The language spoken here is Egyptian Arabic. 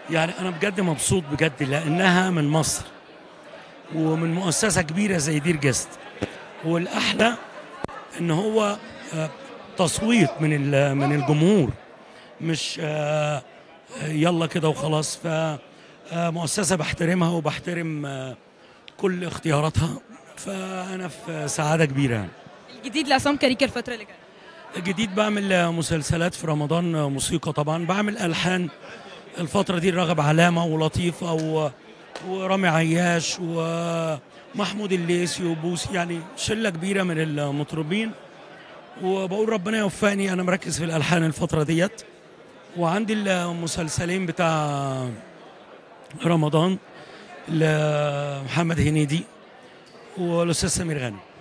يعني انا بجد مبسوط بجد لانها من مصر ومن مؤسسه كبيره زي دير جست والاحلى ان هو آه، تصويت من ال- من الجمهور مش آه، آه، يلا كده وخلاص فمؤسسه بحترمها وبحترم آه، كل اختياراتها فانا في سعاده كبيره يعني. الجديد لعصام كاريكا الفتره اللي جايه جديد بعمل مسلسلات في رمضان موسيقى طبعا بعمل الحان الفتره دي راغب علامه ولطيفه و... ورامي عياش ومحمود الليثي وبوسي يعني شله كبيره من المطربين وبقول ربنا يوفقني انا مركز في الالحان الفتره ديت وعندي المسلسلين بتاع رمضان لمحمد هنيدي والاستاذ سمير غانم